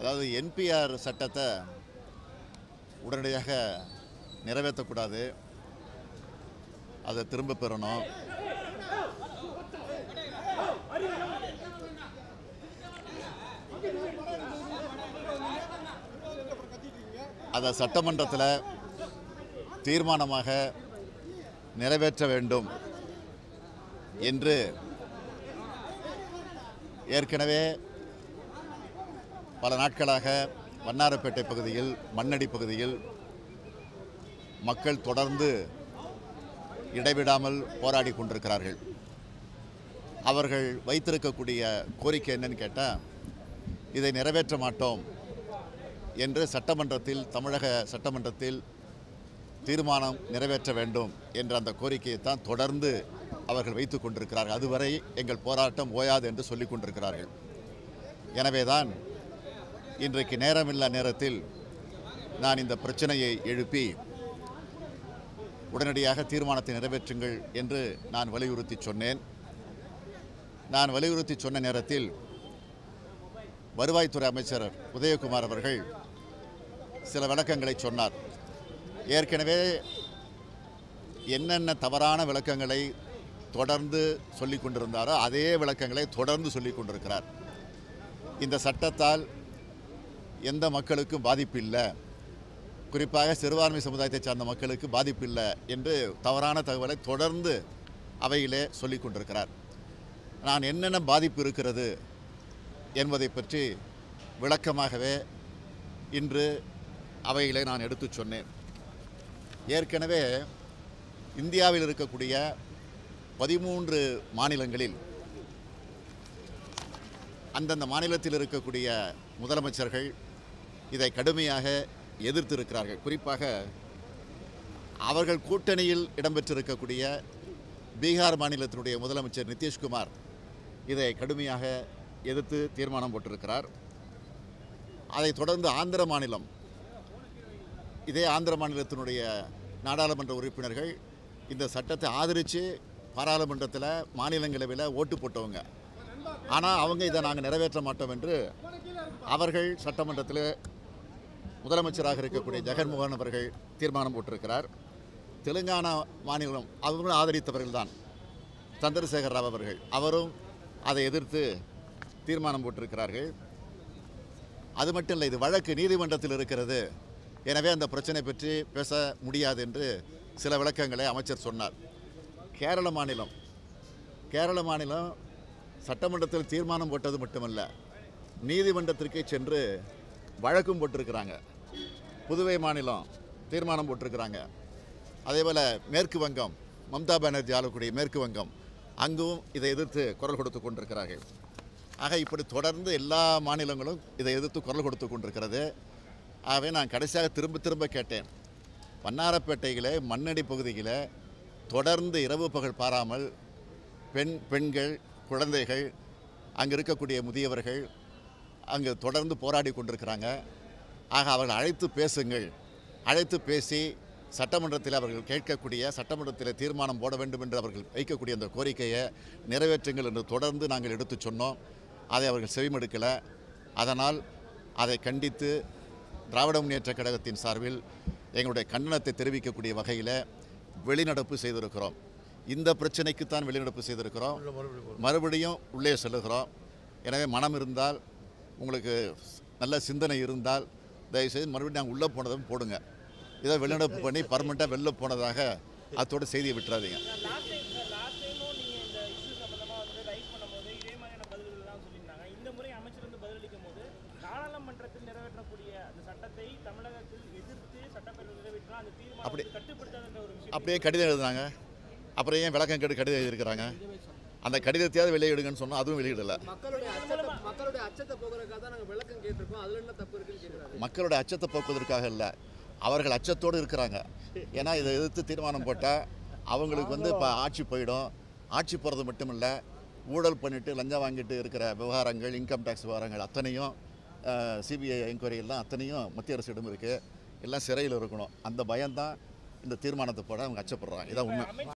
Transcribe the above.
அதாவது என்பிஆர் சட்டத்தை உடனடியாக நிறைவேற்றக்கூடாது அதை திரும்ப பெறணும் அதை சட்டமன்றத்தில் தீர்மானமாக நிறைவேற்ற வேண்டும் என்று ஏற்கனவே பல நாட்களாக வண்ணாரப்பேட்டை பகுதியில் மண்ணடி பகுதியில் மக்கள் தொடர்ந்து இடைவிடாமல் போராடி கொண்டிருக்கிறார்கள் அவர்கள் வைத்திருக்கக்கூடிய கோரிக்கை என்னன்னு கேட்டால் இதை நிறைவேற்ற மாட்டோம் என்று சட்டமன்றத்தில் தமிழக சட்டமன்றத்தில் தீர்மானம் நிறைவேற்ற வேண்டும் என்ற அந்த கோரிக்கையை தான் தொடர்ந்து அவர்கள் வைத்து கொண்டிருக்கிறார்கள் அதுவரை எங்கள் போராட்டம் ஓயாது என்று சொல்லிக் கொண்டிருக்கிறார்கள் எனவேதான் இன்றைக்கு நேரமில்லா நேரத்தில் நான் இந்த பிரச்சனையை எழுப்பி உடனடியாக தீர்மானத்தை நிறைவேற்றுங்கள் என்று நான் வலியுறுத்தி சொன்னேன் நான் வலியுறுத்தி சொன்ன நேரத்தில் வருவாய்த்துறை அமைச்சர் உதயகுமார் அவர்கள் சில விளக்கங்களை சொன்னார் ஏற்கனவே என்னென்ன தவறான விளக்கங்களை தொடர்ந்து சொல்லிக் கொண்டிருந்தாரோ அதே விளக்கங்களை தொடர்ந்து சொல்லிக் கொண்டிருக்கிறார் இந்த சட்டத்தால் எந்த மக்களுக்கும் பாதிப்பு இல்லை குறிப்பாக சிறுபான்மை சமுதாயத்தை சார்ந்த மக்களுக்கு பாதிப்பு இல்லை என்று தவறான தகவலை தொடர்ந்து அவையிலே சொல்லிக் கொண்டிருக்கிறார் நான் என்னென்ன பாதிப்பு இருக்கிறது என்பதை பற்றி விளக்கமாகவே இன்று அவைகளை நான் எடுத்துச் சொன்னேன் ஏற்கனவே இந்தியாவில் இருக்கக்கூடிய பதிமூன்று மாநிலங்களில் அந்தந்த மாநிலத்தில் இருக்கக்கூடிய முதலமைச்சர்கள் இதை கடுமையாக எதிர்த்திருக்கிறார்கள் குறிப்பாக அவர்கள் கூட்டணியில் இடம்பெற்றிருக்கக்கூடிய பீகார் மாநிலத்தினுடைய முதலமைச்சர் நிதிஷ்குமார் இதை கடுமையாக எதிர்த்து தீர்மானம் போட்டிருக்கிறார் அதைத் தொடர்ந்து ஆந்திர மாநிலம் இதே ஆந்திர மாநிலத்தினுடைய நாடாளுமன்ற உறுப்பினர்கள் இந்த சட்டத்தை ஆதரித்து பாராளுமன்றத்தில் மாநிலங்களவையில் ஓட்டு போட்டவங்க ஆனால் அவங்க இதை நாங்கள் நிறைவேற்ற மாட்டோம் என்று அவர்கள் சட்டமன்றத்தில் முதலமைச்சராக இருக்கக்கூடிய ஜெகன்மோகன் அவர்கள் தீர்மானம் போட்டிருக்கிறார் தெலுங்கானா மாநிலம் அவங்களும் ஆதரித்தவர்கள் தான் சந்திரசேகர் ராவ் அவர்கள் அவரும் அதை எதிர்த்து தீர்மானம் போட்டிருக்கிறார்கள் அது மட்டும் இல்லை இது வழக்கு நீதிமன்றத்தில் இருக்கிறது எனவே அந்த பிரச்சனை பற்றி பேச முடியாது என்று சில விளக்கங்களை அமைச்சர் சொன்னார் கேரள மாநிலம் கேரள மாநிலம் சட்டமன்றத்தில் தீர்மானம் போட்டது மட்டுமல்ல நீதிமன்றத்திற்கே சென்று வழக்கும் போட்டிருக்கிறாங்க புதுவை மாநிலம் தீர்மானம் போட்டிருக்கிறாங்க அதேபோல் மேற்கு வங்கம் மம்தா பானர்ஜி ஆளக்கூடிய மேற்கு வங்கம் அங்கும் இதை எதிர்த்து குரல் கொடுத்து கொண்டிருக்கிறார்கள் ஆக இப்படி தொடர்ந்து எல்லா மாநிலங்களும் இதை எதிர்த்து குரல் கொடுத்து கொண்டிருக்கிறது ஆகவே நான் கடைசியாக திரும்ப திரும்ப கேட்டேன் வண்ணாரப்பேட்டையில் மண்ணடி பகுதியில் தொடர்ந்து இரவு பகல் பாராமல் பெண் பெண்கள் குழந்தைகள் அங்கே இருக்கக்கூடிய முதியவர்கள் அங்கு தொடர்ந்து போராடி கொண்டிருக்கிறாங்க ஆக அவர்கள் அழைத்து பேசுங்கள் அழைத்து பேசி சட்டமன்றத்தில் அவர்கள் கேட்கக்கூடிய சட்டமன்றத்தில் தீர்மானம் போட வேண்டும் என்று அவர்கள் வைக்கக்கூடிய அந்த கோரிக்கையை நிறைவேற்றுங்கள் என்று தொடர்ந்து நாங்கள் எடுத்துச் சொன்னோம் அதை அவர்கள் செவிமடுக்கலை அதனால் அதை கண்டித்து திராவிட முன்னேற்றக் கழகத்தின் சார்பில் எங்களுடைய கண்டனத்தை தெரிவிக்கக்கூடிய வகையில் வெளிநடப்பு செய்திருக்கிறோம் இந்த பிரச்சனைக்குத்தான் வெளிநடப்பு செய்திருக்கிறோம் மறுபடியும் உள்ளே செல்லுகிறோம் எனவே மனம் இருந்தால் உங்களுக்கு நல்ல சிந்தனை இருந்தால் தயவுசெய்து மறுபடியும் நாங்கள் உள்ளே போனதும் போடுங்க இதை வெளிநடப்பு பண்ணி பர்மனெண்ட்டாக வெளில போனதாக அத்தோட செய்தியை விட்டுறாதீங்க லாஸ்ட் டைம் லாஸ்ட் டைமும் நீங்கள் இந்த இஷ்யூ சம்மந்தமாக வந்து ரைஸ் பண்ணும்போது இதே மாதிரியான பதில்கள்லாம் சொல்லியிருந்தாங்க இந்த முறை அமைச்சர் வந்து பதிலளிக்கும் போது நாடாளுமன்றத்தில் நிறைவேற்றக்கூடிய அந்த சட்டத்தை தமிழகத்தில் எதிர்த்து சட்டப்பேரவை நிறைவேற்றினா அந்த தீர்மானம் அப்படி- வந்து கட்டுப்படுத்தாதுன்ற ஒரு விஷயம் அப்படியே கடிதம் எழுதுனாங்க அப்புறம் ஏன் விளக்கம் கேட்டு கடிதம் எழுதியிருக்கிறாங்க அந்த கடிதத்தையாவது வெளியிடுங்கன்னு சொன்னால் அதுவும் வெளியிடலை மக்களுடைய அச்சத்தை மக்களுடைய அச்சத்தை போக்குறதுக்காக தான் நாங்கள் விளக்கம் கேட்டிருக்கோம் அதுல என்ன தப்பு இருக்குன்னு கேட்குறாரு மக்களோட அச்சத்தை போக்குவதற்காக இல்லை அவர்கள் அச்சத்தோடு இருக்கிறாங்க ஏன்னா இதை எதிர்த்து தீர்மானம் போட்டால் அவங்களுக்கு வந்து இப்போ ஆட்சி போயிடும் ஆட்சி போகிறது மட்டும் இல்லை ஊழல் பண்ணிட்டு லஞ்சம் வாங்கிட்டு இருக்கிற விவகாரங்கள் இன்கம் டேக்ஸ் விவகாரங்கள் அத்தனையும் சிபிஐ என்கொயரி எல்லாம் அத்தனையும் மத்திய அரசிடம் இருக்குது எல்லாம் சிறையில் இருக்கணும் அந்த பயம்தான் இந்த தீர்மானத்தை போட அவங்க அச்சப்படுறாங்க இதான் உண்மை